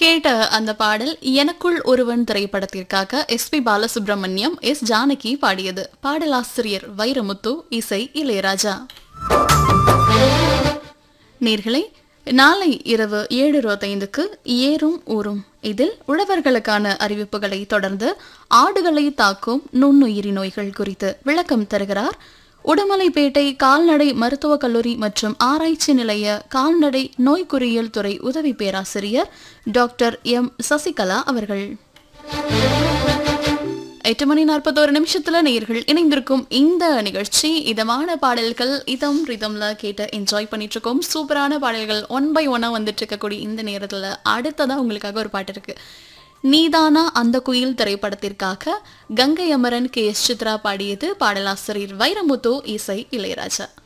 கேட்ட அந்த பாடல் எனக்குள் ஒருவன் திரைப்படத்திற்காக S P Balasubrahmanyam S Janaki பாடியது பாடலாசிரியர் வைரமுத்து இசை இளையராஜா நேர்களை நாளை இரவு ஏழு இருபத்தைந்துக்கு ஏறும் ஊரும் இதில் உழவர்களுக்கான அறிவிப்புகளை தொடர்ந்து ஆடுகளை தாக்கும் நுண்ணுயிரி நோய்கள் குறித்து விளக்கம் தருகிறார் உடுமலைப்பேட்டை கால்நடை மருத்துவக் கல்லூரி மற்றும் ஆராய்ச்சி நிலைய கால்நடை நோய்க்குறியியல் துறை உதவி பேராசிரியர் டாக்டர் எம் சசிகலா அவர்கள் எட்டு மணி நாற்பத்தோரு நிமிஷத்துல நேர்கள் இணைந்திருக்கும் இந்த நிகழ்ச்சி இதமான பாடல்கள் இதம் ரிதம்ல கேட்டு என்ஜாய் பண்ணிட்டு இருக்கோம் சூப்பரான பாடல்கள் ஒன் பை ஒன்னா வந்துட்டு இருக்கக்கூடிய இந்த நேரத்துல அடுத்ததா உங்களுக்காக ஒரு பாட்டு இருக்கு நீதானா அந்த குயில் திரைப்படத்திற்காக கங்கை அமரன் கே எஸ் சித்ரா பாடியது பாடலாசிரியர் வைரமுத்து இசை இளையராஜா